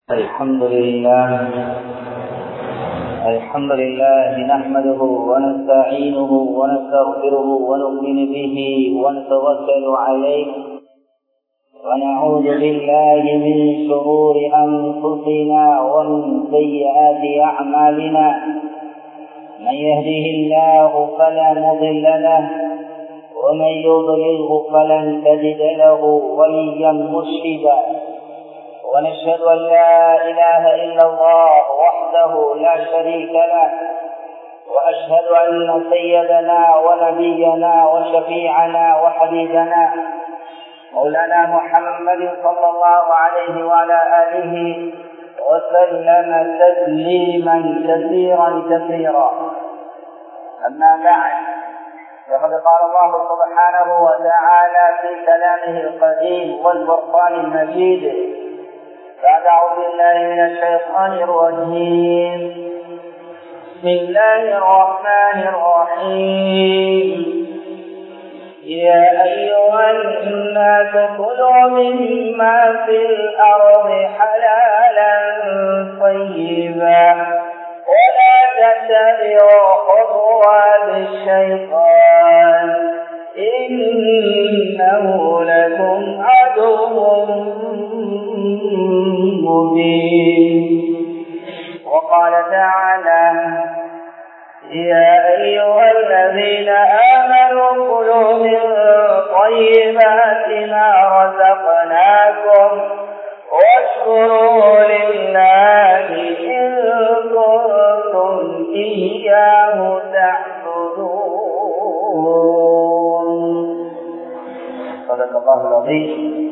الحمد لله الحمد لله نحمده ونستعينه ونستغفره ونؤمن به ونتوكل عليه ونعوذ بالله من شرور أنفسنا ومن سيئات أعمالنا من يهده الله فلا مضل له ومن يضلله فلن تجد له وليا مرشدا ونشهد أن لا إله إلا الله وحده لا شريك له وأشهد أن سيدنا ونبينا وشفيعنا وحبيبنا مولانا محمد صلى الله عليه وعلى آله وسلم تسليما كثيرا كثيرا أما بعد فقد قال الله سبحانه وتعالى في كلامه القديم والفرقان المجيد بعد أعوذ بالله من الشيطان الرجيم بسم الله الرحمن الرحيم يا أيها الناس كلوا مما في الأرض حلالا طيبا ولا تتبعوا خطوات الشيطان إنه لكم عدو مبين وقال تعالى يا أيها الذين آمنوا كلوا من طيبات ما رزقناكم واشكروا لله إن كنتم إياه تعبدون صدق الله العظيم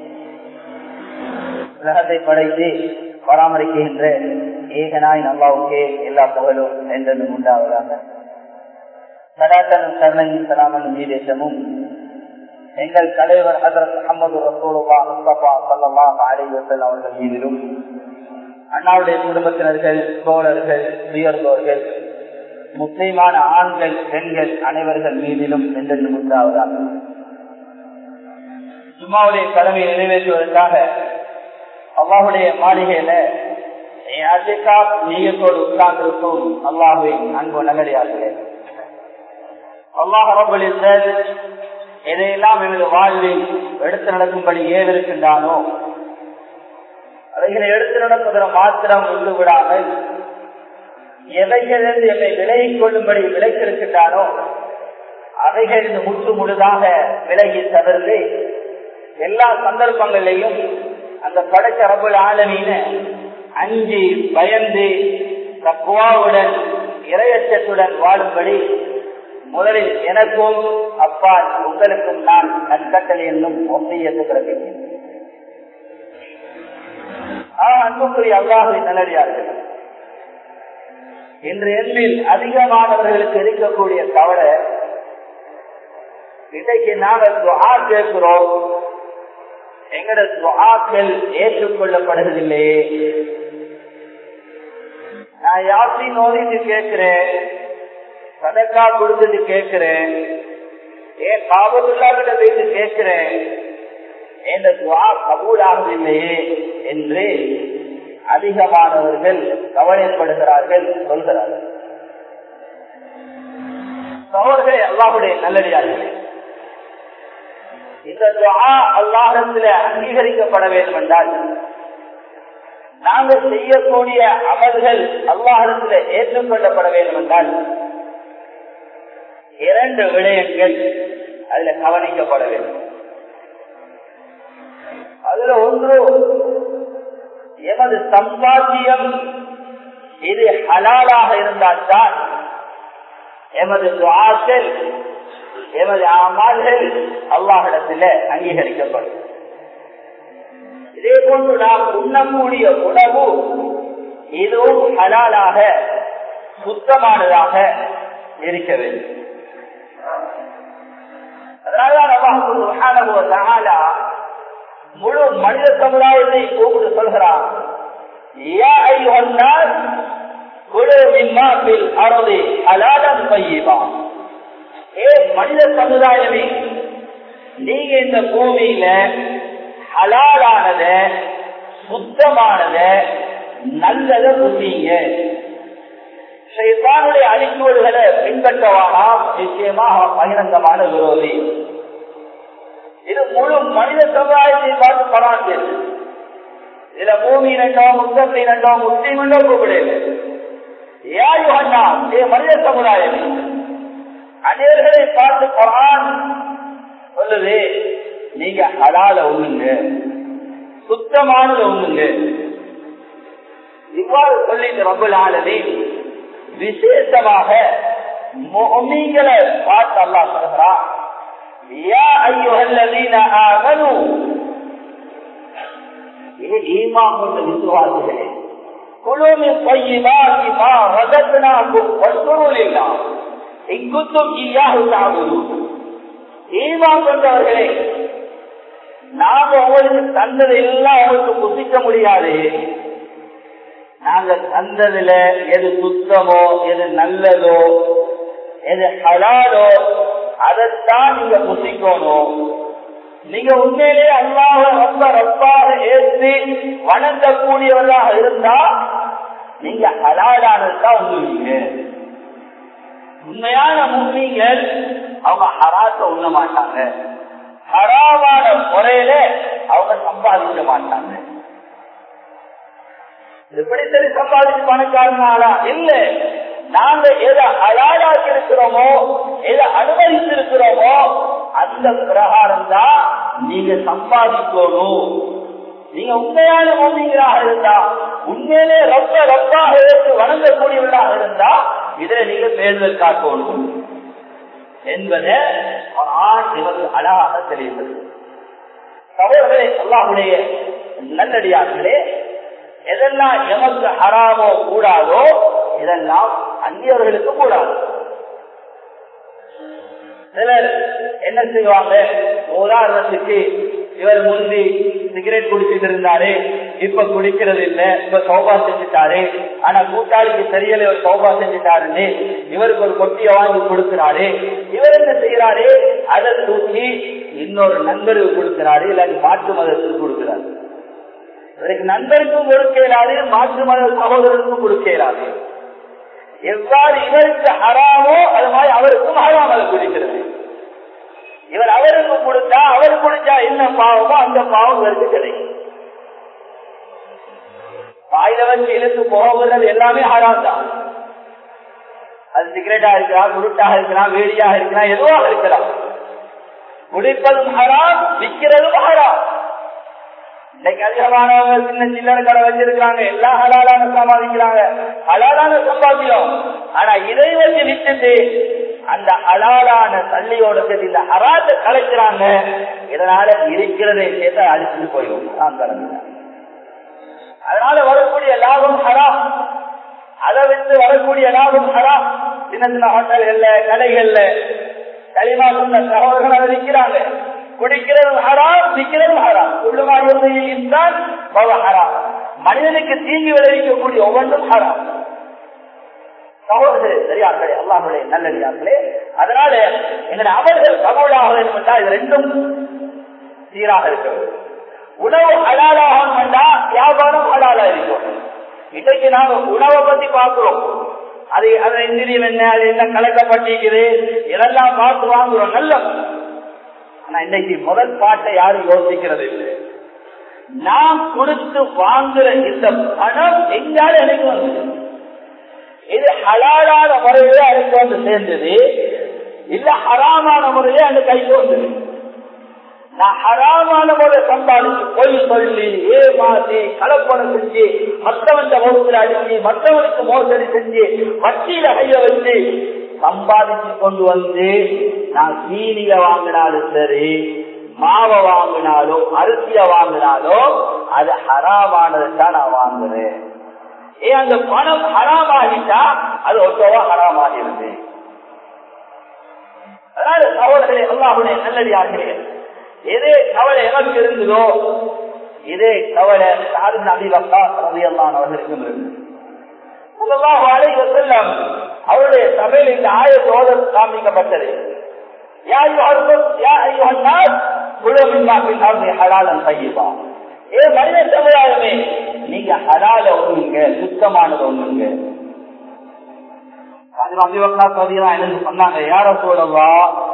உலகத்தை படைத்து பராமரிக்கின்ற ஏகனாய் நல்லாவுக்கே எல்லா புகழும் என்றென்றும் உண்டாவதாக சடாத்தனும் சரணையும் சலாமனும் நீதேசமும் எங்கள் தலைவர் ஹசரத் அஹமது ரசூலுல்லா முஸ்தபா சல்லா அலி வசல் அவர்கள் மீதிலும் அண்ணாவுடைய குடும்பத்தினர்கள் தோழர்கள் உயர்ந்தோர்கள் முஸ்லிமான ஆண்கள் பெண்கள் அனைவர்கள் மீதிலும் என்றென்றும் உண்டாவதாக சும்மாவுடைய கடமையை நிறைவேற்றுவதற்காக அல்லாஹுடைய மாளிகையில நீயத்தோடு உட்கார்ந்திருக்கும் அல்லாஹுவின் அன்பு நகரியார்களே அல்லாஹ் ரபுலில் எதையெல்லாம் எனது வாழ்வில் எடுத்து நடக்கும்படி ஏவிருக்கின்றானோ அவைகளை எடுத்து நடப்பதற்கு மாத்திரம் விட்டு விடாமல் எவைகளிலிருந்து என்னை விலகிக் கொள்ளும்படி விலக்கிருக்கின்றானோ அவைகளிலிருந்து முற்று முழுதாக விலகி தவிர்த்து எல்லா சந்தர்ப்பங்களிலையும் அந்த படைச்ச ரபுல் ஆலமீன அஞ்சு பயந்து தக்குவாவுடன் இரையச்சத்துடன் வாழும்படி முதலில் எனக்கும் அப்பா உங்களுக்கும் நான் நற்கட்டளை என்னும் ஒப்பையத்து பிறப்பிக்கிறேன் அன்புக்குரிய அல்லாஹுவின் நல்லடியார்கள் இன்று எண்ணில் அதிகமானவர்களுக்கு இருக்கக்கூடிய கவலை இன்றைக்கு நாங்கள் துவா கேட்கிறோம் எங்கட துவாக்கள் ஏற்றுக்கொள்ளப்படுவதில்லையே நான் யாத்தையும் நோதிட்டு கேட்கிறேன் சதக்கா கொடுத்துட்டு கேட்கிறேன் ஏன் காபத்துல்லா கிட்ட போயிட்டு கேட்கிறேன் என் துவா கபூலாகவில்லையே என்று அதிகமானவர்கள் கவலைப்படுகிறார்கள் சொல்கிறார்கள் சோழர்களே அல்லாஹுடைய நல்லடியார்கள் இந்த துவா அல்லாஹத்தில் அங்கீகரிக்கப்பட வேண்டும் என்றால் நாங்கள் செய்யக்கூடிய அமல்கள் அல்லாஹத்தில் ஏற்றுக்கொள்ளப்பட வேண்டும் என்றால் இரண்டு விடயங்கள் அதுல கவனிக்கப்பட வேண்டும் அதுல ஒன்று எமது சம்பாத்தியம் இது ஹலாலாக இருந்தால்தான் எமது துவாக்கள் எமது அமல்கள் அல்லாஹிடத்தில் அங்கீகரிக்கப்படும் இதே போன்று நாம் உண்ணக்கூடிய உணவு இதுவும் ஹலாலாக சுத்தமானதாக இருக்க வேண்டும் அதனால முழு மனித சமுதாயத்தை கூப்பிட்டு சொல்கிறான் அறதை அலாடம் பையவா ஏ மனித சமுதாயமே நீங்க இந்த பூமியில ஹலாலானத சுத்தமானத நல்லதை புரியுங்க ஷைத்தானுடைய அழிக்குவல்களை பின்பற்றவானா நிச்சயமாக பகிரங்கமான விரோதி இது முழு மனித சமுதாயத்தை பார்த்து பராட்டு இதுல மூமியினோ முஸ்லிமினோ முஸ்லீமினோ கூப்பிடுது ஏன் மனித சமுதாயம் அநேர்களை பார்த்து குரான் சொல்லுது நீங்க ஹலால ஒண்ணுங்க சுத்தமானது ஒண்ணுங்க இவ்வாறு சொல்லிட்டு ரபுல் ஆலமே விசேஷமாக மொமிகளை பார்த்து அல்லா சொல்றா யா ஐயுஹல்லதீன ஆமனு இது ஈமான் கொண்ட விசுவாசிகளே குழுமின் பையினாகி மா ரதத்தினாக்கும் வசூலில்லா இங்குத்தும் ஈயாக தாகுதும் ஈமான் கொண்டவர்களே நாம உங்களுக்கு தந்தது எல்லாம் உங்களுக்கு புசிக்க முடியாது நாங்க தந்ததுல எது சுத்தமோ எது நல்லதோ எது ஹலாலோ அதைத்தான் நீங்க புசிக்கணும் நீங்க உண்மையிலே அல்லாஹ ரொம்ப ரப்பாக ஏற்றி வணங்கக்கூடியவர்களாக இருந்தா நீங்க ஹலாலானதுதான் உண்ணுவீங்க உண்மையான முன்மீங்கள் அவங்க ஹராத்த உண்ண மாட்டாங்க ஹராமான முறையில அவங்க சம்பாதிக்க மாட்டாங்க எப்படி சரி சம்பாதிச்சு பணக்காரனாலா இல்ல நாங்க எதை அலாடாக்கி இருக்கிறோமோ எதை அனுமதித்திருக்கிறோமோ அந்த பிரகாரம் தான் நீங்க சம்பாதிக்கணும் நீங்க உண்மையான மோமிகளாக இருந்தா உண்மையிலே ரொம்ப ரப்பாக ஏற்று வணங்கக்கூடியவர்களாக இருந்தா இதுல நீங்க பேர்தல் காட்டணும் என்பதை இவர்கள் அழகாக தெரிந்தது சகோதரர்களே அல்லாஹுடைய நல்லடியார்களே எதெல்லாம் எமக்கு ஹராமோ கூடாதோ இதெல்லாம் அந்நியவர்களுக்கு கூடாது சிலர் என்ன செய்வாங்க உதாரணத்துக்கு இவர் முந்தி சிகரெட் குடிச்சிட்டு இருந்தாரு இப்ப குடிக்கிறது இல்ல இப்ப சௌபா செஞ்சுட்டாரு ஆனா கூட்டாளிக்கு தெரியல இவர் சௌபா செஞ்சுட்டாருன்னு இவருக்கு ஒரு கொட்டிய வாங்கி கொடுக்கிறாரு இவர் என்ன செய்யறாரு அதை தூக்கி இன்னொரு நண்பருக்கு கொடுக்கிறாரு இல்லாட்டி மாற்று மதத்துக்கு கொடுக்கிறாரு இவருக்கு நண்பருக்கும் கொடுக்க இயலாது மாற்று மத சகோதரருக்கும் கொடுக்க இயலாது எவ்வாறு இவருக்கு ஹராமோ அது மாதிரி அவருக்கும் ஹராம் அதை குடிக்கிறது இவர் அவருக்கு கொடுத்தா அவர் குடிச்சா என்ன பாவமோ அந்த பாவம் இவருக்கு கிடைக்கும் வாயில வச்சு இழுத்து போகிறது எல்லாமே ஹராம் தான் அது சிகரெட்டா இருக்கலாம் குருட்டாக இருக்கலாம் வேடியாக இருக்கலாம் எதுவாக இருக்கலாம் குடிப்பதும் ஹராம் விற்கிறதும் ஹராம் இன்னைக்கு அதிகமானவங்க சின்ன சில்லறை கடை வச்சிருக்காங்க எல்லாம் ஹலாலான சம்பாதிக்கிறாங்க ஹலாலான சம்பாதியம் ஆனா இதை வச்சு விட்டுட்டு அந்த ஹலாலான தள்ளியோட சேர்த்து இந்த ஹராத்தை கலைக்கிறாங்க இதனால இருக்கிறதை சேர்த்து அழிச்சுட்டு போயிடும் நான் கலந்துட்டேன் அதனால வரக்கூடிய லாபம் ஹராம் அதை விட்டு வரக்கூடிய லாபம் ஹராம் சின்ன சின்ன ஹோட்டல்கள்ல கடைகள்ல களிமா சொன்ன சகோதரர்கள் அதை விற்கிறாங்க குடிக்கிறது ஹராம் விற்கிறது ஹராம் உள்ளுமாடிதான் ஹராம் மனிதனுக்கு தீங்கு விளைவிக்கக்கூடிய ஒவ்வொன்றும் ஹராம் சகோதரர்களே சரியார்களே அல்லாஹர்களே நல்லடியார்களே அதனால எங்களை அவர்கள் கபோலாக வேண்டும் என்றால் இது ரெண்டும் சீராக இருக்கிறது உணவு ஹலாலாக வேண்டா வியாபாரம் ஹலாலா இருக்கும் இன்னைக்கு நாங்க உணவை பத்தி பார்க்கிறோம் அது அது இந்திரியம் என்ன அது என்ன கலக்கப்பட்டிருக்குது இதெல்லாம் பார்த்து வாங்குறோம் நல்ல ஆனா இன்னைக்கு முதல் பாட்டை யாரும் யோசிக்கிறது இல்லை நாம் கொடுத்து வாங்குற இந்த பணம் எங்கால எனக்கு வந்து இது ஹலாலான முறையில அதுக்கு வந்து சேர்ந்தது இல்ல ஹராமான முறையில அந்த கைக்கு வந்தது நான் ஹராமான முறை சம்பாதிச்சு பொய் சொல்லி ஏமாத்தி கலப்படம் செஞ்சு மற்றவன் வகுப்புல அடிச்சு மற்றவனுக்கு மோசடி செஞ்சு வட்டியில கைய வச்சு சம்பாதிச்சு கொண்டு வந்து நான் சீனிய வாங்கினாலும் சரி மாவை வாங்கினாலும் அரிசிய வாங்கினாலும் அது ஹராமானது தான் நான் வாங்குறேன் ஏன் அந்த பணம் ஹராமாகிட்டா அது ஒட்டவா ஹராமாகிறது அதனால சகோதரர்களே அல்லாஹுடைய நல்லடியாகிறேன் எதே கவலை எமக்கு இருந்ததோ இதே கவலை சாதின் அபிலப்பா ரவியல்லான் அவர்களுக்கும் இருந்தது அவருடைய சபையில் இந்த ஆயத்தோடு காமிக்கப்பட்டது ஏ மனித சமுதாயமே நீங்க ஹலால ஒண்ணுங்க சுத்தமானது ஒண்ணுங்க எனக்கு சொன்னாங்க யார சூழவா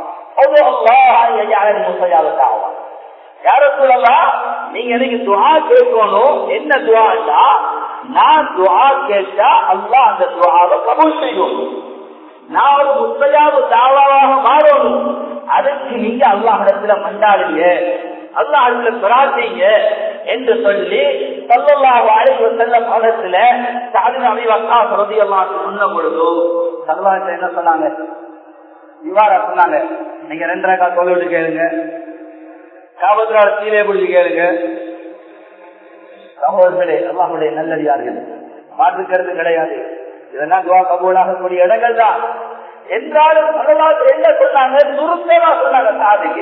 யார சூழவா நீங்க எனக்கு துவா கேட்கணும் என்ன துவாண்டா நான் துவா கேட்டா அல்லா அந்த துவாவை கபூல் செய்யும் நான் ஒரு முத்தையாவு தாவாவாக மாறணும் அதுக்கு நீங்க அல்லாஹிடத்துல மண்டாடுங்க அல்லாஹிடத்துல பிரார்த்திங்க என்று சொல்லி சல்லல்லாஹு அலைஹி வஸல்லம் காலத்துல சாதின அபி வக்காஸ் ரலியல்லாஹு சொன்ன பொழுது சல்லல்லாஹு என்ன சொன்னாங்க இவ்வாறு சொன்னாங்க நீங்க ரெண்டரை கால் தொழில் கேளுங்க காபத்திரால கீழே பிடிச்சி கேளுங்க சகோதரர்களே அல்லாஹுடைய நல்லடியார்கள் மாற்றுக்கிறது கிடையாது இதெல்லாம் துவா கபூலாகக்கூடிய இடங்கள் தான் என்றாலும் வரலாற்று என்ன சொன்னாங்க சுருக்கமா சொன்னாங்க சாதிக்கு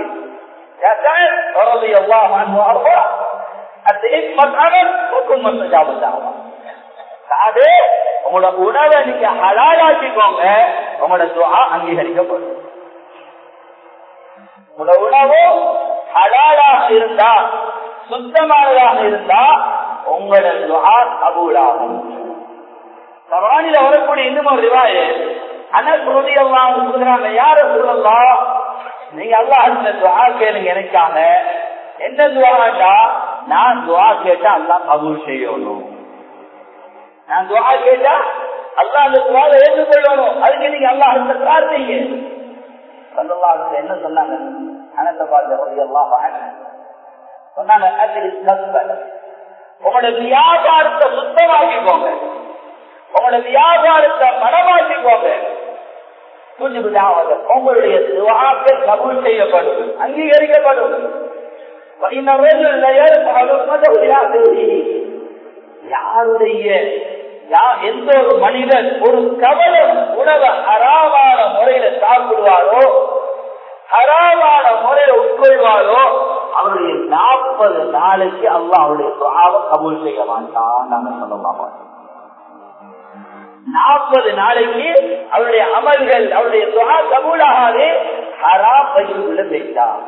உங்களோட உணவை நீங்க ஹலாலாக்கிக்கோங்க உங்களோட துவா அங்கீகரிக்கப்படும் உங்களோட உணவு ஹலாலாக இருந்தா சுத்தமானதாக இருந்தா உங்களோட துவா கபூலாகும் சவானில வரக்கூடிய இன்னும் ஒரு ரிவாய் அனஸ்ருதி எல்லாம் சொல்றாங்க யார சொல்லலாம் நீங்க அல்லாஹ் துவா கேளுங்க எனக்காக என்ன துவாண்டா நான் துவா கேட்டா அல்லாஹ் கபூல் செய்யணும் நான் துவா கேட்டா அல்லாஹ் அந்த துவாவை ஏற்றுக்கொள்ளணும் அதுக்கு நீங்க அல்லாஹ் பிரார்த்திங்க சொல்லலாம் என்ன சொன்னாங்க அனந்த பார்த்து எல்லாம் சொன்னாங்க உங்களோட வியாபாரத்தை சுத்தமாக்கிக்கோங்க உங்களோட வியாபாரத்தை மனமாக்கிக்கோங்க உங்களுடைய துவாக்கள் கபூல் செய்யப்படும் அங்கீகரிக்கப்படும் யாருடைய எந்த ஒரு மனிதன் ஒரு கவலம் உணவை அறாமான முறையில சாப்பிடுவாரோ ஹராமான முறையில உட்கொள்வாரோ அவருடைய நாற்பது நாளைக்கு அல்லா அவருடைய சுவாவை கபூல் செய்ய மாட்டான் நாங்க சொல்லலாம் நாற்பது நாளைக்கு அவருடைய அமல்கள் அவருடைய துவா கபூலாகாதே ஹரா பையுள்ள வைத்தார்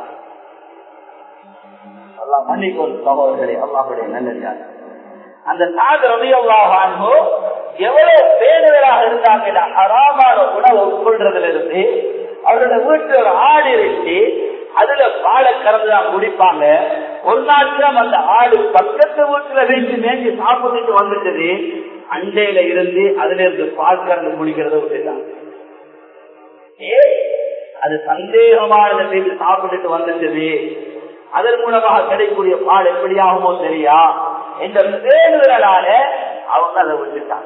அல்லாஹ் மன்னிக்கும் சகோதரர்களே அல்லாஹுடைய நல்லடியார் அந்த சாது ரவியல்லாஹோ எவ்வளவு பேணுதலாக இருந்தாங்க ஹராமான உணவை உட்கொள்றதுல இருந்து அவரோட வீட்டுல ஒரு ஆடு இருக்கு அதுல பாலை கறந்துதான் குடிப்பாங்க ஒரு நாட்கள் அந்த ஆடு பக்கத்து வீட்டுல வீட்டு மேய்ச்சி சாப்பிட்டுட்டு வந்துட்டது அண்டையில இருந்து அதுல இருந்து பால் கறந்து குடிக்கிறத விட்டுட்டாங்க ஏ அது சந்தேகமான வீட்டு சாப்பிட்டுட்டு வந்துட்டது அதன் மூலமாக கிடைக்கக்கூடிய பால் எப்படியாகுமோ தெரியா என்ற பேருதலால அவங்க அதை விட்டுட்டாங்க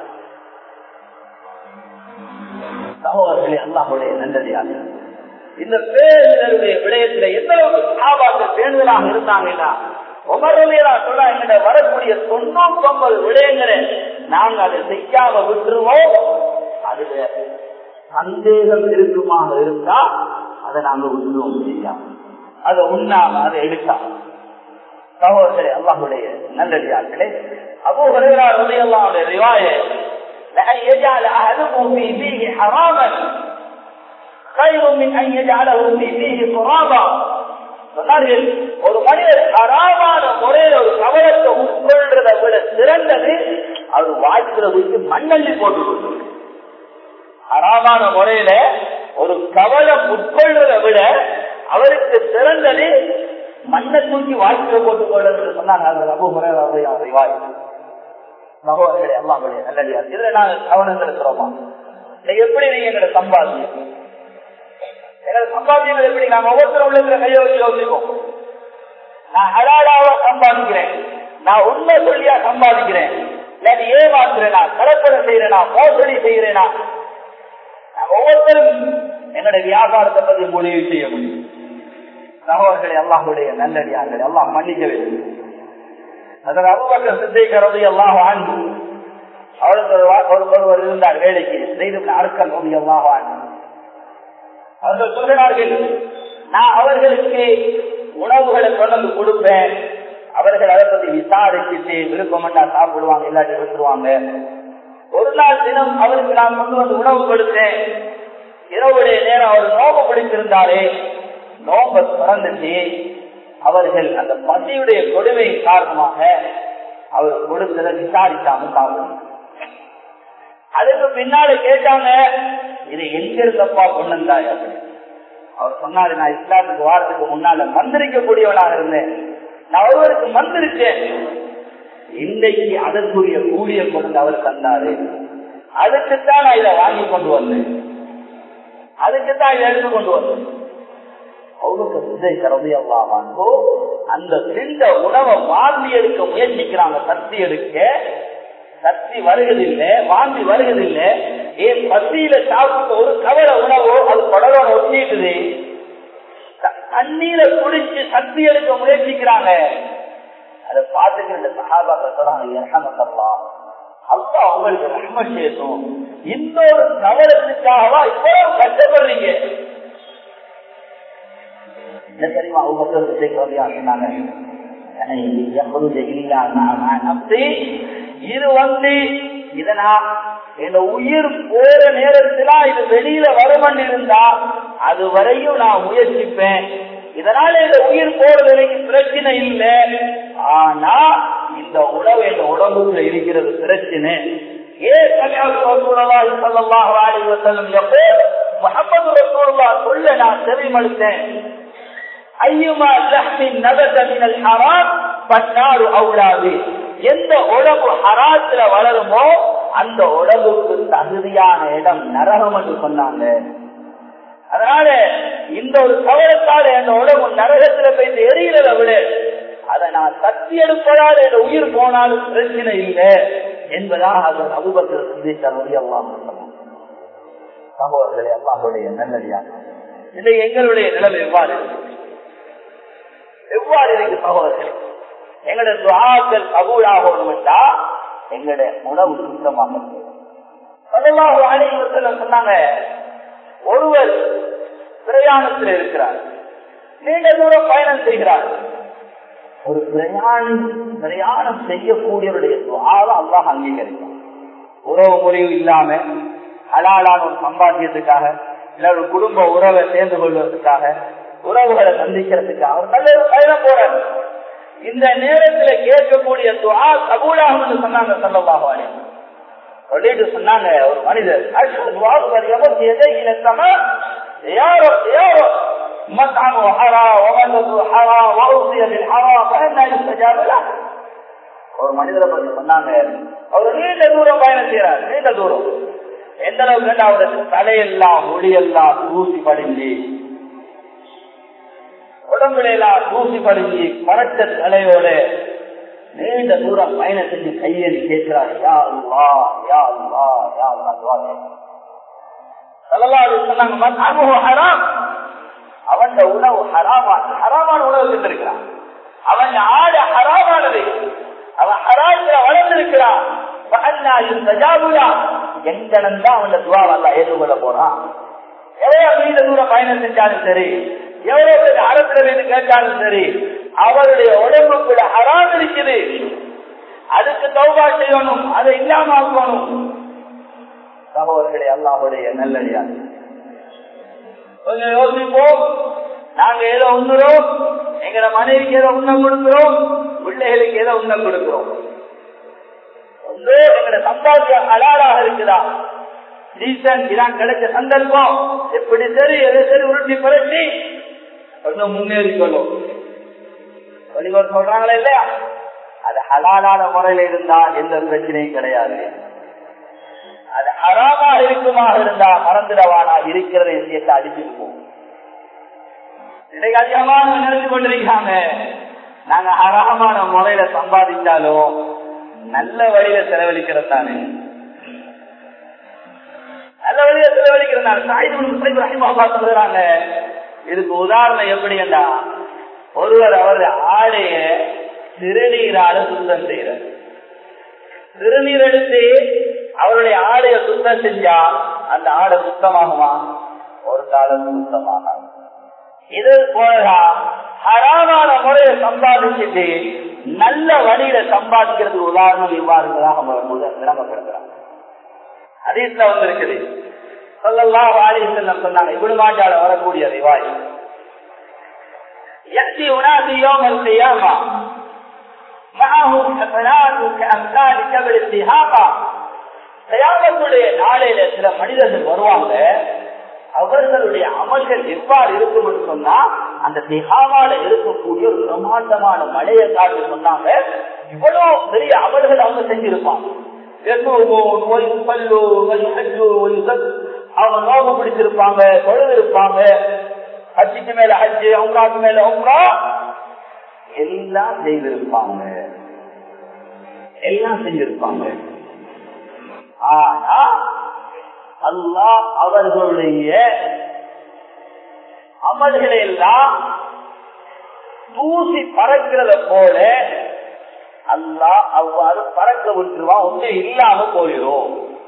சகோதரர்களே அல்லாஹுடைய நல்லடியாக இந்த பேருதலுடைய விடயத்துல எந்த அளவுக்கு சாபாக்கள் பேணுதலாக இருந்தாங்கன்னா உமரவேரா சொல்ல எங்கிட்ட வரக்கூடிய தொண்ணூத்தி ஒன்பது விடயங்களை நாங்க அதை செய்யாம விட்டுருவோம் அதுல சந்தேகம் இருக்குமாக இருந்தா அதை நாங்க விட்டுருவோம் செய்யாம அதை உண்ணாம அதை எடுக்காம சகோதரர்களே அல்லாஹுடைய நல்லடியார்களே அபோ வருகிறார் அல்லாவுடைய ரிவாய لأن يجعل أحدكم في فيه حراما خير من أن يجعله في فيه ترابا சொன்னார்கள் ஒரு மனிதர் அறாமான முறையில ஒரு கவலத்தை உட்கொள்றதை விட சிறந்தது அவர் வாய்ப்புல விட்டு மண்ணள்ளி போட்டு அறாமான முறையில ஒரு கவலம் உட்கொள்றதை விட அவருக்கு சிறந்தது மண்ணை தூக்கி வாய்ப்புல போட்டுக் கொள்றது சொன்னாங்க ரபு முறை வாய் சகோதரர்களே அல்லாமலே நல்லடியா இதுல நாங்க கவனம் செலுத்துறோமா எப்படி நீங்க எங்களை சம்பாதிங்க எங்களை சம்பாதிக்கிறது எப்படி நாங்க ஒவ்வொருத்தரும் உள்ள கையை வச்சு யோசிப்போம் நான் ஹலாலாவா சம்பாதிக்கிறேன் நான் உண்மை சொல்லியா சம்பாதிக்கிறேன் இல்லாட்டி ஏமாத்துறேனா கலப்படை செய்யறேனா மோசடி செய்யறேனா நான் ஒவ்வொருத்தரும் எங்களுடைய வியாபாரத்தை பத்தி முடிவு செய்ய முடியும் சகோதரர்களை அல்லாஹுடைய நல்லடியார்கள் எல்லாம் மன்னிக்க வேண்டும் அதில் அபுபக்கர் சித்திக்கிறது எல்லாம் வாழ்ந்து அவருக்கு ஒருவர் இருந்தார் வேலைக்கு செய்து அர்க்கல் நோடி எல்லாம் வாழ்ந்து அவர்கள் சொல்கிறார்கள் நான் அவர்களுக்கு உணவுகளை கொண்டு கொடுப்பேன் அவர்கள் அதை பத்தி விசாரிச்சுட்டு விருப்பம் சாப்பிடுவாங்க இல்லாட்டி விட்டுருவாங்க ஒரு நாள் தினம் அவருக்கு நான் கொண்டு வந்து உணவு கொடுத்தேன் இரவுடைய நேரம் அவர் நோம்பு பிடித்திருந்தாரே நோம்ப திறந்துட்டு அவர்கள் அந்த பசியுடைய கொடுமை காரணமாக அவர் கொடுத்ததை விசாரிக்காம சாப்பிடணும் அதுக்கு பின்னால கேட்டாங்க இது எங்க இருந்தப்பா பொண்ணுந்தாய் அப்படி அவர் சொன்னாரு நான் இஸ்லாத்துக்கு வாரத்துக்கு முன்னால மந்திரிக்கக்கூடியவனாக இருந்தேன் நான் ஒருவருக்கு மந்திரிச்சேன் இன்றைக்கு அதற்குரிய கூலிய கொண்டு அவர் தந்தாரு அதுக்குத்தான் நான் இதை வாங்கி கொண்டு வந்தேன் அதுக்குத்தான் இதை எடுத்து கொண்டு வந்தேன் அவருக்கு சிதை கரவையல்லாமாங்கோ அந்த சிந்த உணவை வாந்தி எடுக்க முயற்சிக்கிறாங்க சக்தி எடுக்க சக்தி வருவதில்லை வாந்தி வருவதில்லை ஏன் பசியில சாப்பிட்ட ஒரு கவல உணவோ அது குடலோட ஒட்டிட்டுது தண்ணீரை குடிச்சு சக்தி எடுக்க முயற்சிக்கிறாங்க அதை பார்த்துக்கிற சகாபாக்கள் சொல்றாங்க அப்பா அவங்களுக்கு ரஹ்ம சேசும் இன்னொரு கவலத்துக்காகவா இவ்வளவு கஷ்டப்படுறீங்க என்ன தெரியுமா அவங்க சொன்னாங்க இது வந்து இதனா என் உயிர் போற நேரத்துல இது வெளியில வருமன் இருந்தா அது வரையும் நான் முயற்சிப்பேன் இதனால இந்த உயிர் போறது எனக்கு பிரச்சனை இல்லை ஆனா இந்த உணவு என் உடம்புல இருக்கிறது பிரச்சனை ஏன் முகமது ரசூல்லா சொல்ல நான் செவிமடுத்தேன் ஐயுமா லஹ்மின் நபத மினல் ஹராம் பன்னாரு அவுலாது எந்த உடம்பு ஹராத்துல வளருமோ அந்த உடம்புக்கு தகுதியான இடம் நரகம் என்று சொன்னாங்க அதனால இந்த ஒரு கவலத்தால் என் உடம்பு நரகத்துல போய் எரியறத விட அதை நான் சக்தி எடுப்பதால் என் உயிர் போனாலும் பிரச்சனை இல்லை என்பதாக அதன் அபுபத்தில் சிந்தித்தார் எல்லாம் சகோதரர்களே அல்லாஹுடைய நல்லடியாக இதை எங்களுடைய நிலைமை எவ்வாறு எவ்வாறு இருக்கு சகோதரர்கள் எங்களுடைய துவாக்கள் கபூலாகணும் என்றா எங்களுடைய உணவு சுத்தமாக பதிலாக அனைவர்கள் சொன்னாங்க ஒருவர் பிரயாணத்தில் இருக்கிறார் நீண்ட தூரம் பயணம் செய்கிறார் ஒரு பிரயாணம் பிரயாணம் செய்யக்கூடியவருடைய துவாரம் அல்லாஹ் அங்கீகரிக்கும் உறவு முறிவு இல்லாம ஹலாலான ஒரு சம்பாத்தியத்துக்காக இல்ல ஒரு குடும்ப உறவை சேர்ந்து கொள்வதற்காக உறவுகளை சந்திக்கிறதுக்காக அவர் நல்ல ஒரு பயணம் போறார் இந்த நேரத்துல கேட்கக்கூடிய துவா கபூலாகும் சொன்னாங்க சொல்லமாக சொல்லிட்டு சொன்னாங்க ஒரு மனிதர் யாரோ யாரோ مطعمه حرام وملبسه حرام وأوصي بالحرام فأنا يستجاب له ஒரு மனிதரை பத்தி சொன்னாங்க அவர் நீண்ட தூரம் பயணம் செய்யறார் நீண்ட தூரம் எந்த அளவுக்கு அவருக்கு தலையெல்லாம் ஒளியெல்லாம் தூசி படிஞ்சு உடம்புல எல்லாம் தூசி படிஞ்சு பரட்ட தலையோட நீண்ட தூரம் பயணம் செஞ்சு கையெழி கேட்கிறார் யா அல்லா யா அல்லா யா அல்லா சொன்னாங்க ஹராம் அவன் உணவு ஹராமா ஹராமான உணவு சென்றிருக்கிறான் அவன் ஆடு ஹராமானது அவன் ஹராஜில வளர்ந்திருக்கிறான் எங்கனம் தான் அவன் துவாவல்ல ஏற்றுக்கொள்ள போறான் எவ்வளவு நீண்ட தூரம் பயணம் செஞ்சாலும் சரி எவ்வளவு பேர் அரசுல இருந்து கேட்டாலும் சரி அவருடைய உடம்புக்குள்ள ஹராம் இருக்குது அதுக்கு தௌபா செய்யணும் அதை இல்லாம ஆக்கணும் சகோதரர்களே அல்லாவுடைய நல்லடியா கொஞ்சம் யோசிப்போம் நாங்க ஏதோ உண்ணுறோம் எங்கட மனைவிக்கு ஏதோ உண்ணம் கொடுக்கிறோம் பிள்ளைகளுக்கு ஏதோ உண்ணம் கொடுக்கிறோம் வந்து எங்கட சம்பாத்தியம் அலாடாக இருக்குதா ரீசன் இதான் கிடைச்ச சந்தர்ப்பம் எப்படி சரி எதை சரி உருட்டி புரட்டி கொஞ்சம் முன்னேறி கொள்ளும் வழிபோர் சொல்றாங்களே இல்லையா அது ஹலாலான முறையில இருந்தா எந்த பிரச்சனையும் கிடையாது அது ஹராமா இருக்குமாக இருந்தா மறந்துடவானா இருக்கிற விஷயத்தை அடிச்சிருப்போம் இன்னைக்கு அதிகமான நினைச்சு கொண்டிருக்காங்க நாங்க ஹராமான முறையில சம்பாதிச்சாலும் நல்ல வழியில செலவழிக்கிறது தானே நல்ல வழியில செலவழிக்கிறது சாயுதம் சொல்றாங்க இதுக்கு உதாரணம் எப்படி என்றா ஒருவர் அவருடைய ஆடைய திருநீரால சுத்தம் செய்யறார் திருநீர் எடுத்து அவருடைய ஆடைய சுத்தம் செஞ்சா அந்த ஆடை சுத்தமாகுமா ஒரு காலம் சுத்தமாக இது போலதான் ஹராமான முறையை சம்பாதிச்சுட்டு நல்ல வழியில சம்பாதிக்கிறதுக்கு உதாரணம் இவ்வாறுதான் விளம்பப்படுத்துறாங்க அதீஸ்ல வந்திருக்குது சொல்லலாம் வாழி சொன்னாங்க இப்படி மாட்டால வரக்கூடிய ரிவாய் معهم حسنات كأمثال جبل السهاقة தயாமத்துடைய நாளையில சில மனிதர்கள் வருவாங்க அவர்களுடைய அமல்கள் எவ்வாறு இருக்கும் என்று சொன்னா அந்த திகாமால இருக்கக்கூடிய ஒரு பிரம்மாண்டமான மழையை காட்டு சொன்னாங்க இவ்வளவு பெரிய அமல்கள் அவங்க செஞ்சிருப்பாங்க அவங்க நோம்பு பிடிச்சிருப்பாங்க தொழுது இருப்பாங்க ஹஜ்ஜிக்கு மேல ஹஜ்ஜு உம்ராக்கு மேல உம்ரா எல்லாம் செய்திருப்பாங்க எல்லாம் செஞ்சிருப்பாங்க ஆனா அல்லாஹ் அவர்களுடைய அமல்களை எல்லாம் தூசி பறக்கிறத போல அல்லாஹ் அவ்வாறு பறக்க விட்டுருவான் ஒன்று இல்லாம போயிடும்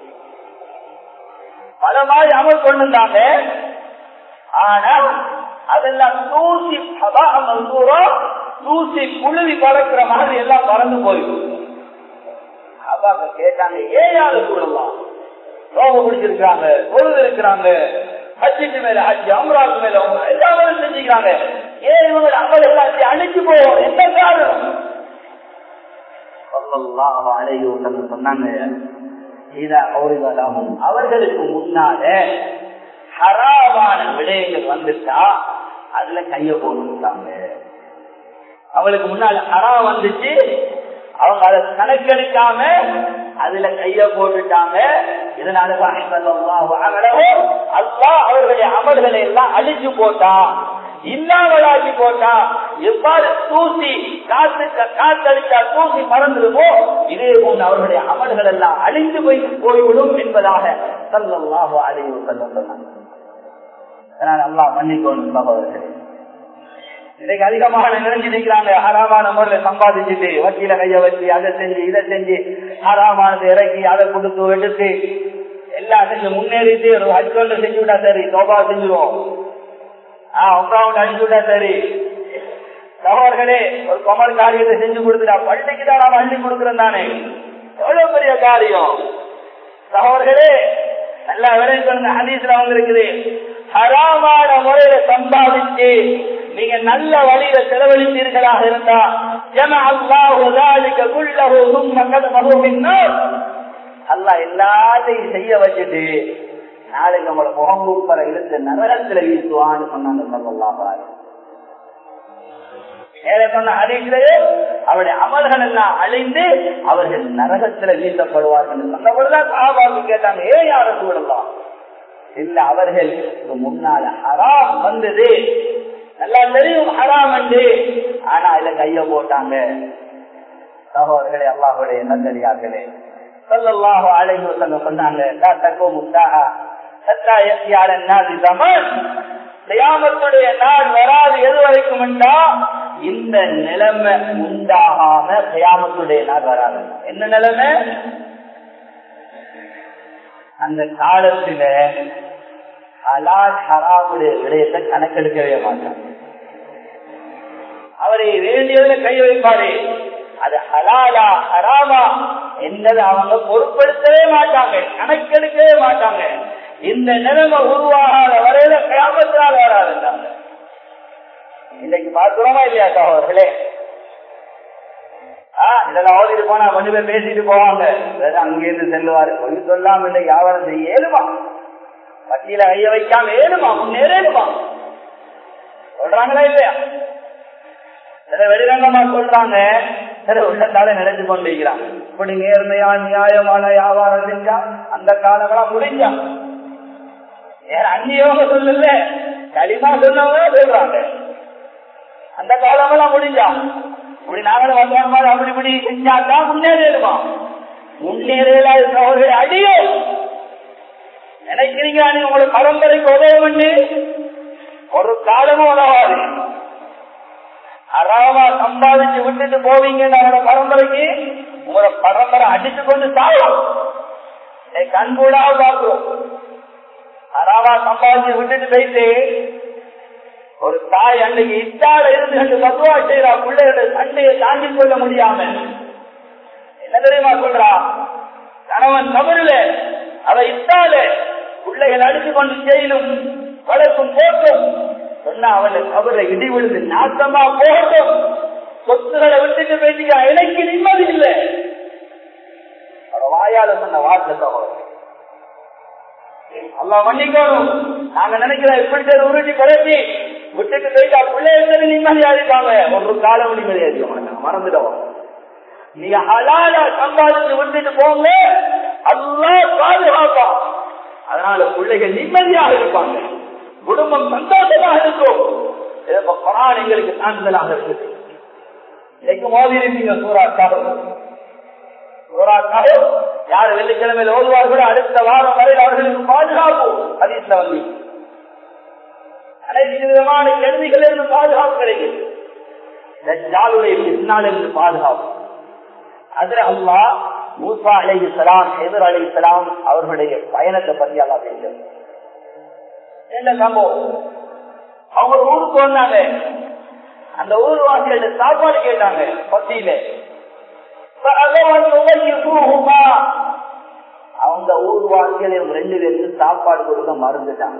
பல மாதிரி அமல் கொண்டிருந்தாங்க ஆனா அதெல்லாம் தூசி மந்தூரம் தூசி குழுவி பறக்கிற மாதிரி எல்லாம் பறந்து போயிடும் அப்பாக்க கேட்டாங்க ஏன் யாரு கூடலாம் ரோகம் பிடிச்சிருக்காங்க பொழுது இருக்கிறாங்க ஹஜ்ஜிக்கு மேல ஹஜ்ஜி அம்ராக்கு மேல எல்லாரும் செஞ்சுக்கிறாங்க ஏன் இவங்க அமல் எல்லாத்தையும் அழிச்சு போவோம் என்ன காரணம் சொன்னாங்க அவர்களுக்கு முன்னால ஹராமான விடயங்கள் வந்துட்டா அதுல கைய போட்டுட்டாங்க அவளுக்கு முன்னால ஹரா வந்துச்சு அவங்க அதை கணக்கெடுக்காம அதுல கைய போட்டுட்டாங்க இதனால அல்லா அவர்களுடைய அமல்களை எல்லாம் அழிச்சு போட்டான் இல்லாமலாக்கி போட்டா எவ்வாறு தூசி காத்து காத்தடிச்சா தூசி மறந்துடுமோ இதே போன்று அவர்களுடைய அமல்கள் எல்லாம் அழிந்து போய் போய்விடும் என்பதாக சல்லாஹோ அழிவு சொன்னாங்க அதனால் அல்லா மன்னிக்கோணும் அவர்களே இன்னைக்கு அதிகமாக நினைஞ்சு நிற்கிறாங்க ஹராமான முறையில சம்பாதிச்சுட்டு வக்கீல கைய வச்சு அதை செஞ்சு இதை செஞ்சு ஹராமானது இறக்கி அதை கொடுத்து எடுத்து எல்லாம் செஞ்சு முன்னேறிட்டு ஒரு ஹஜ்கொண்டு செஞ்சு விட்டா சரி சோபா செஞ்சிருவோம் ஆஹ் உங்க அடிச்சு விட்டா சரி சகோதர்களே ஒரு கொமல் காரியத்தை செஞ்சு கொடுத்துட்டா பள்ளிக்கு தான் நாம அள்ளி கொடுக்குறோம் தானே எவ்வளவு பெரிய காரியம் சகோதர்களே நல்லா விலை சொன்ன ஹதீஸ்ல வந்து இருக்குது ஹராமான முறையில சம்பாதிச்சு நீங்க நல்ல வழியில செலவழித்தீர்களாக இருந்தா ஜன அல்லா எல்லாத்தையும் செய்ய வச்சுட்டு நாளைக்கு உங்களை முகம் உப்பர இழுத்து நரகத்துல வீசுவான்னு சொன்னாங்க சொல்லலாம் சொன்ன அதிகளே அவருடைய அமல்கள் எல்லாம் அழிந்து அவர்கள் நரகத்துல வீசப்படுவார்கள் சொன்னபொழுதுதான் சாபாபு கேட்டாங்க ஏன் யார சூழலாம் இல்ல அவர்கள் முன்னால ஹராம் வந்தது நல்லா தெரியும் ஹராம் என்று ஆனா இதுல கைய போட்டாங்க சகோதரர்களே அல்லாஹுடைய நல்லடியார்களே சொல்லல்லாஹோ அழைவு சொல்ல சொன்னாங்க கியாமத்துடைய நாள் வராது எது வரைக்கும் என்றா இந்த நிலைமை உண்டாகாம கியாமத்துடைய நாள் வராது என்ன நிலைமை அந்த காலத்துல ஹலால் ஹராமுடைய விடயத்தை கணக்கெடுக்கவே மாட்டாங்க அவரை வேண்டியதுல கை வைப்பாரு அது ஹலாலா ஹராமா என்னது அவங்க பொருட்படுத்தவே மாட்டாங்க கணக்கெடுக்கவே மாட்டாங்க இந்த நிலைமை உருவாகாத வரையில கிராமத்தினால் வராதுன்றாங்க இன்னைக்கு பார்க்கிறோமா இல்லையா சகோதரர்களே இதெல்லாம் ஓடிட்டு போனா கொஞ்சம் பேர் பேசிட்டு போவாங்க அங்கிருந்து செல்லுவாரு கொஞ்சம் சொல்லாம இல்லை வியாபாரம் செய்ய ஏழுமா வட்டியில கைய வைக்காம ஏழுமா முன்னேறேனுமா சொல்றாங்களா இல்லையா சில வெளிரங்கமா சொல்றாங்க சில உள்ளத்தால நினைச்சு கொண்டிருக்கிறாங்க இப்படி நேர்மையா நியாயமான வியாபாரம் செஞ்சா அந்த காலங்களா முடிஞ்சா வேற அந்நியவங்க சொல்லல களிமா சொன்னவங்க சொல்றாங்க அந்த காலமெல்லாம் முடிஞ்சா இப்படி நாங்களும் வந்தோம் மாதிரி அப்படி இப்படி செஞ்சாதான் முன்னேறிடுமா முன்னேறலாத சகோதரி அடியோ நினைக்கிறீங்க உங்களுக்கு பரம்பரைக்கு உதவ ஒரு காலமும் உதவாது அறாவா சம்பாதிச்சு விட்டுட்டு போவீங்க நம்மளோட பரம்பரைக்கு உங்களோட பரம்பரை அடிச்சு கொண்டு சாயும் கண்கூடா பார்க்கிறோம் அறாவா சம்பாதிச்சு விட்டுட்டு போயிட்டு ஒரு தாய் அன்னைக்கு இட்டால இருந்து ரெண்டு பத்துவா செய்யறா பிள்ளைகளோட சண்டையை தாண்டி கொள்ள முடியாம என்ன தெரியுமா சொல்றா கணவன் தவறுல அவ இட்டால பிள்ளைகள் அடிச்சு கொண்டு செய்யணும் வளர்க்கும் போட்டும் சொன்னா அவனை தவற இடி விழுந்து நாசமா போகட்டும் சொத்துக்களை விட்டுட்டு பேசிக்க எனக்கு நிம்மதி இல்லை வாயால சொன்ன வார்த்தை சகோதரர் அல்லா மன்னிக்கணும் நாங்க நினைக்கிற இப்படி உருட்டி குறைச்சி விட்டுட்டு போயிட்டா பிள்ளைகள் நிம்மதியா இருப்பாங்க ஒரு காலம் நிம்மதியா இருக்க மாட்டாங்க மறந்துடுவோம் நீங்க ஹலால சம்பாதிச்சு விட்டுட்டு போங்க அல்லா பாதுகாப்பா அதனால பிள்ளைகள் நிம்மதியாக இருப்பாங்க குடும்பம் சந்தோஷமாக இருக்கும் குரான் எங்களுக்கு சான்றிதழாக இருக்குது இன்னைக்கு மோதி இருப்பீங்க சூறாக்காக சூறாக்காக யார் வெள்ளிக்கிழமையில் ஓதுவார்களோ அடுத்த வாரம் வரை அவர்களுக்கு பாதுகாப்பு அதிசல வந்து அனைத்து விதமான கேள்விகள் இருந்து பாதுகாப்பு கிடைக்கும் ஜாலுடைய பின்னால் இருந்து பாதுகாப்பு அதுல அல்லா மூசா அலை இஸ்லாம் எதிர் அலை இஸ்லாம் அவர்களுடைய பயணத்தை பத்தி அல்லா பேசும் என்ன சம்பவம் அவங்க ஊருக்கு வந்தாங்க அந்த ஊர் வாசிகள் சாப்பாடு கேட்டாங்க பத்தியில அவங்க ஊர்வாசிகள் ரெண்டு பேருக்கு சாப்பாடு கொடுக்க மறந்துட்டாங்க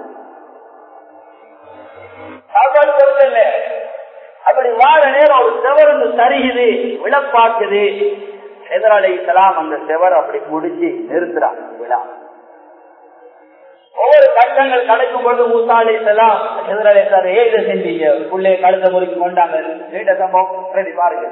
சாப்பாடு கொடுக்கல அப்படி வாழ நேரம் ஒரு செவருந்து சரியுது விளப்பாக்குது எதிராளி இஸ்லாம் அந்த செவர் அப்படி முடிச்சு நிறுத்துறாங்க விழா ஒவ்வொரு கட்டங்கள் கிடைக்கும் பொழுது மூசாலி செல்லாம் எதிராளி சார் ஏத செஞ்சீங்க புள்ளைய கழுத்த முறுக்கி கொண்டாங்க நீண்ட சம்பவம் ரெடி பாருங்க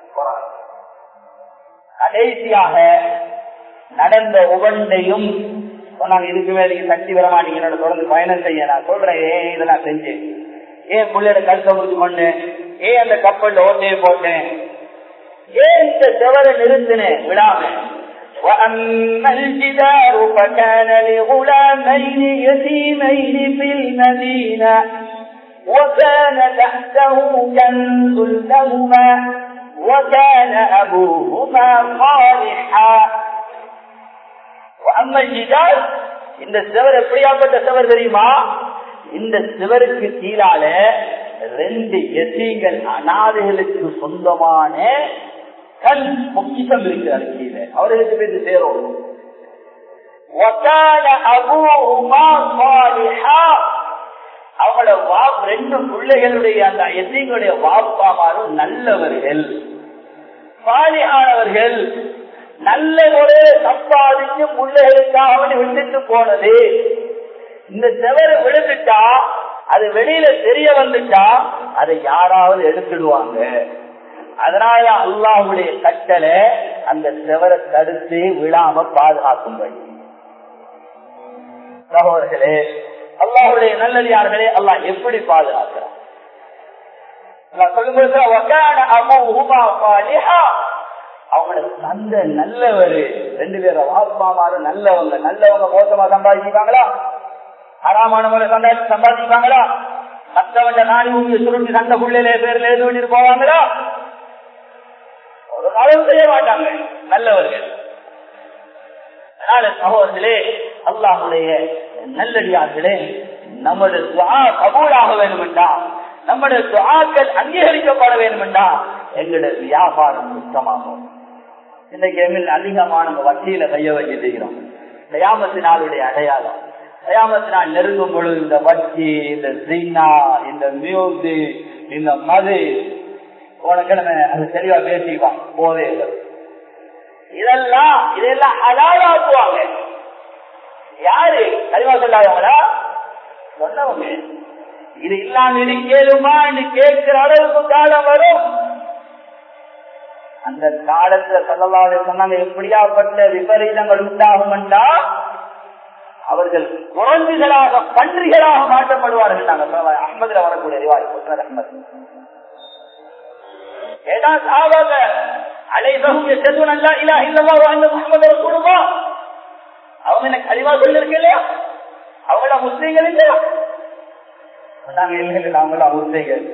கடைசியாக நடந்த ஒவ்வொன்றையும் சொன்னாங்க இதுக்கு மேல சக்தி வர மாட்டீங்க என்னோட தொடர்ந்து பயணம் செய்ய நான் சொல்றேன் ஏன் இதை நான் செஞ்சேன் ஏன் பிள்ளையோட கழுத்த முடிச்சு கொண்டேன் ஏன் அந்த கப்பல்ல ஓட்டையை போட்டேன் ஏன் இந்த செவரை நிறுத்தினேன் விடாம وأما الجدار فكان لغلامين يتيمين في المدينة وكان تحته كنز لهما وكان أبوهما صالحا وأما الجدار இந்த சிவர் எப்படியாப்பட்ட சிவர் தெரியுமா இந்த சிவருக்கு கீழால ரெண்டு எசீங்கள் அனாதைகளுக்கு சொந்தமான கண் பொக்கிஷம் இருக்கிறார் கீழே அவர்களுக்கு பேர் சேரும் அவங்களோட வாப் ரெண்டு பிள்ளைகளுடைய அந்த எதிரிகளுடைய வாப்பாமாரும் நல்லவர்கள் பாலியானவர்கள் நல்ல ஒரு சம்பாதிச்சு பிள்ளைகளுக்காக விட்டுட்டு போனது இந்த செவரை விழுந்துட்டா அது வெளியில தெரிய வந்துட்டா அதை யாராவது எடுத்துடுவாங்க அதனால அல்லாஹுடைய கட்டளை அந்த செவரை தடுத்து விழாம பாதுகாக்கும்படி சகோதரர்களே அல்லாஹுடைய நல்லடியார்களே அல்லாஹ் எப்படி பாதுகாக்கிறார் அவங்களோட தந்த நல்லவர் ரெண்டு பேரும் வாப்பாமாரும் நல்லவங்க நல்லவங்க மோசமா சம்பாதிப்பாங்களா அறாமான முறை சம்பாதி சம்பாதிப்பாங்களா மற்றவங்க நாடி உங்க சுருட்டி சண்டை புள்ளையில பேர்ல எழுதி பண்ணிட்டு போவாங்களா ஒரு காலம் செய்ய மாட்டாங்க நல்லவர்கள் அதனால சகோதரர்களே அல்லாஹுடைய நல்லடியார்களே நம்முடைய துவா கபூலாக வேண்டுமெண்டா நம்முடைய துவாக்கள் அங்கீகரிக்கப்பட வேண்டுமெண்டா எங்களுடைய வியாபாரம் சுத்தமாகும் இன்னைக்கு எங்கள் அதிகமான வட்டியில கைய வச்சு செய்கிறோம் கயாமத்து நாளுடைய அடையாளம் கயாமத்து நாள் நெருங்கும் பொழுது இந்த வட்டி இந்த ஜீனா இந்த மியூசிக் இந்த மது உனக்கிழமை அது தெளிவா பேசிப்பான் போதே இதெல்லாம் இதெல்லாம் அலாலாக்குவாங்க யாரு கழிவா சொல்லாதவங்களா சொன்னவங்க இது இல்லாம இருக்கேதுமா கேட்கிற அளவுக்கு காலம் வரும் அந்த காலத்துல சொல்லலாத சொன்னாங்க எப்படியாப்பட்ட விபரீதங்கள் உண்டாகும் என்றால் அவர்கள் குழந்தைகளாக பன்றிகளாக மாற்றப்படுவார்கள் நாங்கள் அஹமதுல வரக்கூடிய அறிவாய் அஹமது ஏதா சாவாங்க அலைதகும் எத்ததும் நல்லா இல்லா இல்லவா வாழ்ந்த முகமது ரசூலுமா அவங்க என்ன கழிவா சொல்லிருக்கு இல்லையா அவங்கள முஸ்லீம்கள் இல்லையா நாங்க இல்லை நாங்களா முஸ்லீம்கள்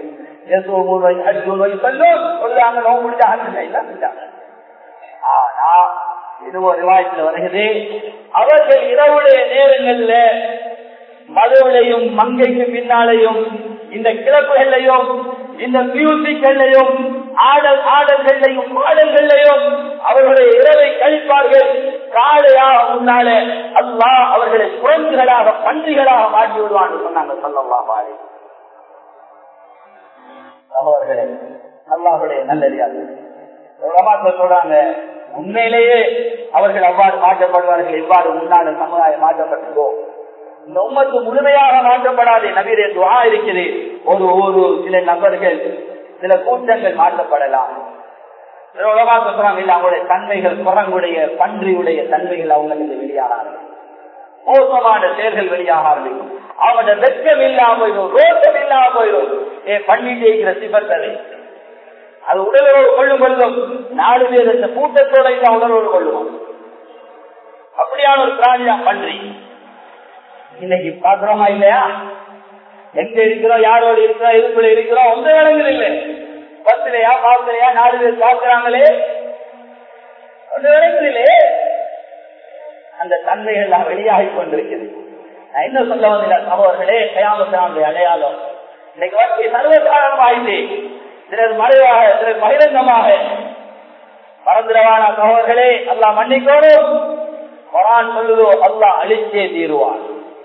ஆனா இது ஒரு ரிவாயத்தில் வருகிறது அவர்கள் இரவுடைய நேரங்கள்ல மதுவிலையும் மங்கைக்கு பின்னாலையும் இந்த கிளப்புகளையும் இந்த மியூசிக்கள்லையும் ஆடல் ஆடல்களையும் பாடல்களையும் அவர்களுடைய இரவை கழிப்பார்கள் காலையாக முன்னாலே அல்லா அவர்களை குழந்தைகளாக பன்றிகளாக மாற்றி விடுவான்னு சொன்னாங்க சொல்லலாம் மாறி சகோதரர்களே அல்லாஹுடைய நல்லறியாது சொல்றாங்க உண்மையிலேயே அவர்கள் அவ்வாறு மாற்றப்படுவார்கள் எவ்வாறு முன்னாள் சமுதாயம் மாற்றப்பட்டதோ இந்த உம்மத்து முழுமையாக மாற்றப்படாது நவீன துவா இருக்குது ஒரு ஒரு சில நபர்கள் சில கூட்டங்கள் மாற்றப்படலாம் சொல்றாங்க இல்ல அவங்களுடைய தன்மைகள் குரங்குடைய பன்றியுடைய தன்மைகள் அவங்களுக்கு வெளியாகாது மோசமான செயல்கள் வெளியாக ஆரம்பிக்கும் அவனோட வெட்கம் இல்லாம போயிடும் ரோட்டம் இல்லாம போயிடும் ஏ பண்ணிட்டு இருக்கிற சிபத்ததை அது உடலோடு கொள்ளும் பொழுதும் நாலு பேர் இந்த கூட்டத்தோட இந்த உடலோடு கொள்ளுவோம் அப்படியான ஒரு பிராணியா பன்றி இன்னைக்கு பாக்குறோமா இல்லையா எங்க இருக்கிறோம் யாரோடு இருக்கிறோம் இதுக்குள்ள இருக்கிறோம் ஒன்ற இடங்கள் இல்லை பஸ்லயா பாக்கலையா நாலு பேர் பாக்குறாங்களே ஒன்ற இடங்கள் இல்லையே அந்த தன்மைகள் எல்லாம் வெளியாகி கொண்டிருக்கிறது நான் என்ன சொல்ல வந்தீங்க சகோதரர்களே கயாமத்தானுடைய அடையாளம் இன்னைக்கு வட்டி சர்வசாதாரணம் ஆயிட்டு சிலர் மறைவாக சிலர் பகிரங்கமாக பரந்திரவான சகோதரர்களே அல்லாஹ் மன்னிக்கோடும் குரான் சொல்லுதோ அல்லாஹ் அழிச்சே தீருவான்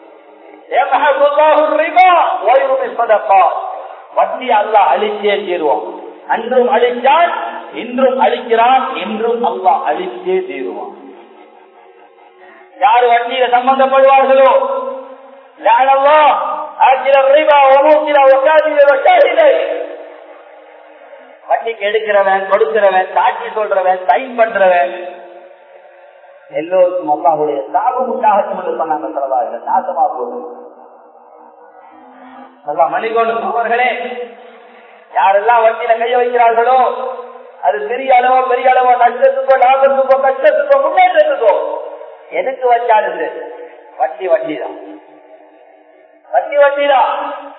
வட்டி அல்லாஹ் அழிச்சே தீருவான் அன்றும் அழிச்சான் இன்றும் அழிக்கிறான் என்றும் அல்லாஹ் அழிச்சே தீருவான் யார் வட்டியில சம்பந்தப்படுவார்களோ வட்டிக்கு எடுக்கிறவன் கொடுக்கிறவன் சாட்சி சொல்றவன் சைன் பண்றவன் எல்லோருக்கும் அல்லாஹுடைய சாபம் உண்டாகட்டும் என்று சொன்னாங்க சொல்லவாங்க நாசமா போதும் நல்லா மணிகோண்டு அவர்களே யாரெல்லாம் வட்டியில கைய வைக்கிறார்களோ அது பெரிய அளவோ பெரிய அளவோ நஷ்டத்துக்கோ லாபத்துக்கோ கஷ்டத்துக்கோ முன்னேற்றத்துக்கோ எதுக்கு வச்சாலும் வட்டி வட்டி தான் வட்டி வட்டி தான்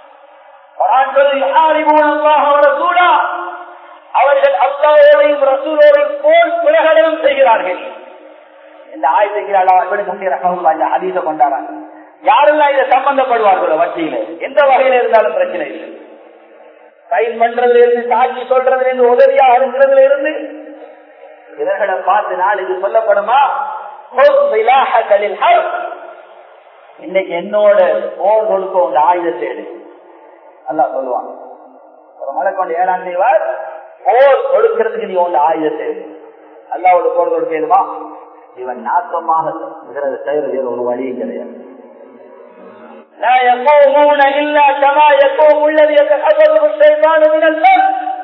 அவர்கள் அல்லாவோடையும் ரசூலோடையும் போல் பிரகடனம் செய்கிறார்கள் இந்த ஆயுதங்கள் அதீத கொண்டாடாங்க யாரெல்லாம் இதை சம்பந்தப்படுவார்களோ வட்டியில எந்த வகையில இருந்தாலும் பிரச்சனை இல்லை சைன் பண்றதுல இருந்து சாட்சி சொல்றதுல இருந்து உதவியா இருக்கிறதுல இருந்து இவர்களை பார்த்து நாளைக்கு சொல்லப்படுமா இன்னைக்கு என்னோட போர் கொடுக்க உங்க ஆயுதத்தை எடு அல்லா சொல்லுவாங்க ஒரு மலை கொண்டு ஏழாம் தேவார் போர் கொடுக்கிறதுக்கு நீ உங்க ஆயுதத்தை எடு அல்லாவோட போர் கொடுக்கணுமா இவன் நாசமாக செய்யறது ஒரு வழியும் கிடையாது لا يقومون إلا كما يقوم الذي يتحدث الشيطان من المس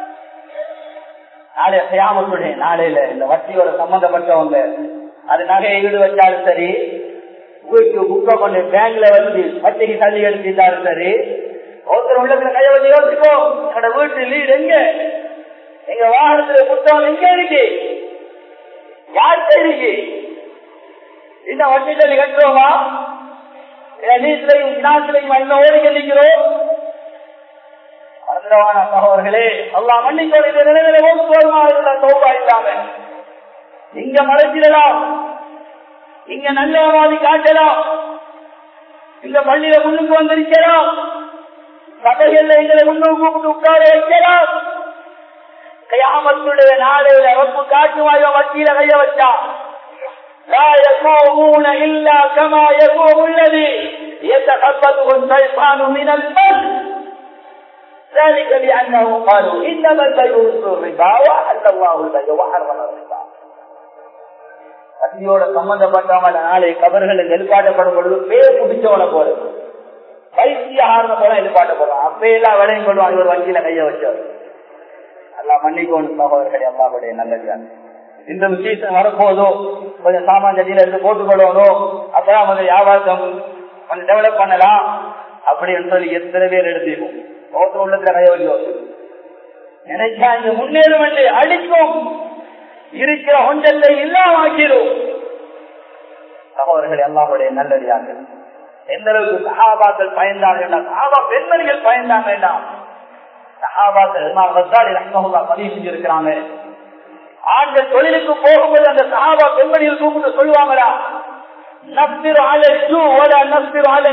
நாளைய செய்யாமத்துடைய நாளையில இந்த வட்டியோட சம்பந்தப்பட்டவங்க அது நகையை ஈடு வச்சாலும் சரி வீட்டு புக்க கொண்டு பேங்க்ல வந்து வட்டிக்கு தள்ளி எடுத்துட்டாலும் சரி ஒருத்தர் உள்ளத்துல கைய வச்சு யோசிப்போம் என்னோட வீட்டு லீடு எங்க எங்க வாகனத்துல புத்தகம் எங்க இருக்கு யார்கிட்ட இருக்கு இந்த வட்டி தள்ளி கட்டுறோமா நீட்டிலையும் வினாசிலையும் என்ன ஓடி நிற்கிறோம் அந்தவான சகோதரர்களே அல்லா மன்னிக்கோடு இந்த நிலையில ஓட்டு போதுமா இருந்த தோப்பா இல்லாம இங்க மறைச்சிடலாம் இங்க நல்லவாதி காட்டலாம் இந்த பள்ளியில முன்னுக்கு வந்திருக்கலாம் சபைகள்ல எங்களை முன்னுக்கு கூப்பிட்டு உட்கார வைக்கலாம் கையாமத்துடைய நாளையில ரொம்ப காட்டுவாயோ வட்டியில கைய வச்சா لا يقومون إلا كما يقوم الذي يتخبطه الشيطان من المس ذلك بأنه قالوا إنما البيع مثل الربا وأحل الله البيع وحرم الربا பத்தியோட சம்பந்தப்பட்டவங்க நாளை கபர்களை நெருப்பாட்டப்படும் பொழுது பேர் பிடிச்சவன போல பைத்தியாரன போல எழுப்பாட்ட போறோம் அப்பையெல்லாம் விளையும் கொள்வாங்க இவர் வங்கியில கைய வச்சவர் எல்லாம் மன்னிக்கோணும் சகோதரர்கள் எல்லாருடைய நல்லது இந்த விஷயத்தை வரப்போதோ கொஞ்சம் சாமான் சட்டியில இருந்து போட்டுக்கொள்ளணும் அப்பதான் கொஞ்சம் வியாபாரம் கொஞ்சம் டெவலப் பண்ணலாம் அப்படின்னு சொல்லி எத்தனை பேர் எடுத்துக்கும் ஒருத்தர் உள்ளத்துல கைய வச்சு நினைச்சா இங்க முன்னேறும் என்று அழிக்கும் இருக்கிற ஒன்றத்தை இல்லாம ஆக்கிடும் சகோதரர்கள் எல்லாருடைய நல்லடியார்கள் எந்த அளவுக்கு சகாபாக்கள் பயந்தாங்க சகாபா பெண்மணிகள் பயந்தாங்க வேண்டாம் சகாபாக்கள் பதிவு செஞ்சிருக்கிறாங்க ஆண்கள் தொழிலுக்கு போகும்போது அந்த சகாபா பெண்மணிகள் கூப்பிட்டு சொல்லுவாங்களா நப்பிரு ஆளு ஓட நப்பிரு ஆளு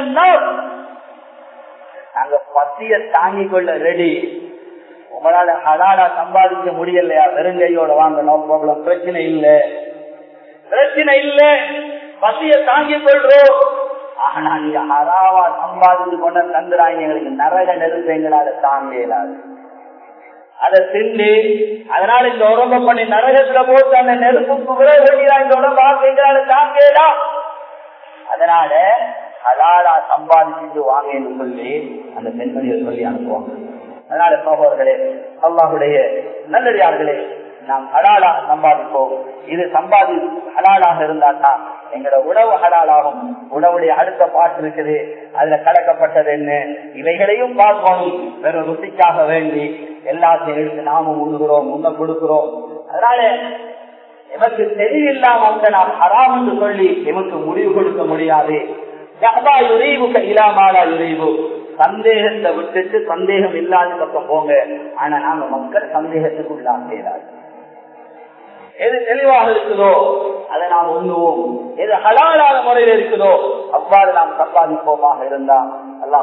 நாங்க பத்திய தாங்கிக் கொள்ள ரெடி உங்களால ஹலாலா சம்பாதிக்க முடியலையா வெறுங்கையோட வாங்க நோ ப்ராப்ளம் பிரச்சனை இல்ல பிரச்சனை இல்ல பத்திய தாங்கிக் கொள்றோம் ஆனா நீங்க ஹராவா சம்பாதிச்சு கொண்ட தந்துறாங்க எங்களுக்கு நரக நெருங்க எங்களால தாங்க இயலாது அதை திண்டு அதனால இந்த உடம்ப பண்ணி நரகத்துல போட்டு அந்த நெருப்புக்கு விட வேண்டியதா இந்த உடம்பு ஆசைங்கிறாரு தாங்கேடா அதனால ஹலாலா சம்பாதிச்சுட்டு வாங்க என்று சொல்லி அந்த பெண்மணியை சொல்லி அனுப்புவாங்க அதனால சகோதரர்களே அல்லாஹுடைய நல்லடியார்களே நாம் ஹலாலாக சம்பாதிப்போம் இது சம்பாதி ஹலாலாக இருந்தால்தான் எங்களோட உணவு ஹலாலாகும் உணவுடைய அடுத்த பாட்டு இருக்குது அதுல கலக்கப்பட்டது என்ன இவைகளையும் பார்ப்போம் வெறும் ருசிக்காக வேண்டி எல்லாத்தையும் எடுத்து நாமும் உண்ணுகிறோம் உண்ண கொடுக்கிறோம் அதனால எமக்கு தெளிவில்லாம வந்து நாம் ஹராம் என்று சொல்லி எமக்கு முடிவு கொடுக்க முடியாது இல்லாமலா இறைவு சந்தேகத்தை விட்டுட்டு சந்தேகம் இல்லாத பக்கம் போங்க ஆனா நாங்க மக்கள் சந்தேகத்துக்கு உள்ளாகிறார் எது தெளிவாக இருக்குதோ அதை நாம் உண்ணுவோம் எது ஹலாலான முறையில் இருக்குதோ அவ்வாறு நாம் சம்பாதிப்போமாக இருந்தா அல்லா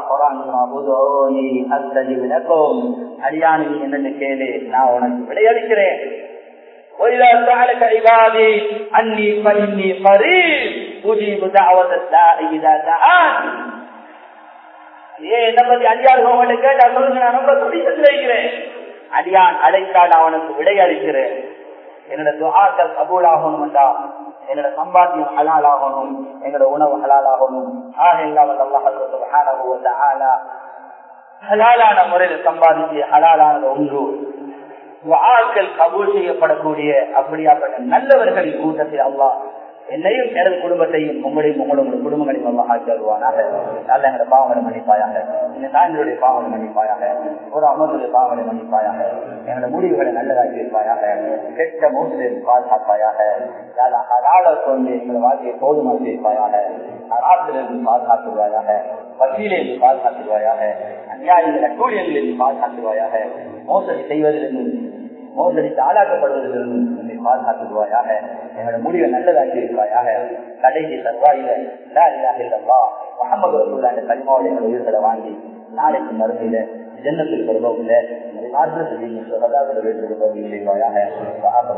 குரான் அடியானி என்னன்னு கேளு நான் உனக்கு விடையளிக்கிறேன் وإذا سألك عبادي عني فإني قريب أجيب دعوة الداء إذا دعان ஏன் என்ன பத்தி அடியார்கள் உங்கள்ட்ட கேட்டா சொல்லுங்க நான் ரொம்ப துடிசத்தில் வைக்கிறேன் அடியான் அழைத்தால் அவனுக்கு விடை அளிக்கிறேன் என்னோட துஆக்கள் கபூலாகணும் என்றா என்னோட சம்பாத்தியம் ஹலால் ஆகணும் எங்களோட உணவு ஹலால் ஆகணும் ஆக இல்லாமல் அல்லாஹ் ஹலாலான முறையில் சம்பாதிச்சு ஹலாலானது ஒன்று துஆக்கள் கபூல் செய்யப்படக்கூடிய அப்படியாப்பட்ட நல்லவர்களின் கூட்டத்தில் அல்லாஹ் என்னையும் எனது குடும்பத்தையும் உங்களையும் உங்களோட குடும்பங்களையும் அல்லாஹ் ஆக்கி வருவானாக நல்ல எங்களோட பாவங்களை மன்னிப்பாயாக இந்த தாய்களுடைய பாவங்களை மன்னிப்பாயாக ஒரு அமர்வுடைய பாவங்களை மன்னிப்பாயாக எங்களோட முடிவுகளை நல்லதாக்கி இருப்பாயாக கெட்ட மூன்றிலிருந்து பாதுகாப்பாயாக ஹலால கொண்டு எங்களை வாழ்க்கையை போதுமாக்கி இருப்பாயாக அராத்திலிருந்து பாதுகாத்துவாயாக வக்கீலிருந்து பாதுகாத்துவாயாக அந்நியாயங்களை கூலியங்களிலிருந்து பாதுகாத்துவாயாக மோசடி செய்வதிலிருந்து மோசடித்து ஆளாக்கப்படுவதிலிருந்து நம்மை பாதுகாத்துவாயாக எங்களோட முடிவை நல்லதாக்கி இருப்பாயாக கடைசி சர்வாயில முகமது ரசூலான கலிமாவோட எங்கள் உயிர்களை வாங்கி நாளைக்கு மறுமையில ஜன்னத்தில் பெறுவோம் இல்லை மாற்றத்தில் வேண்டிய செய்வாயாக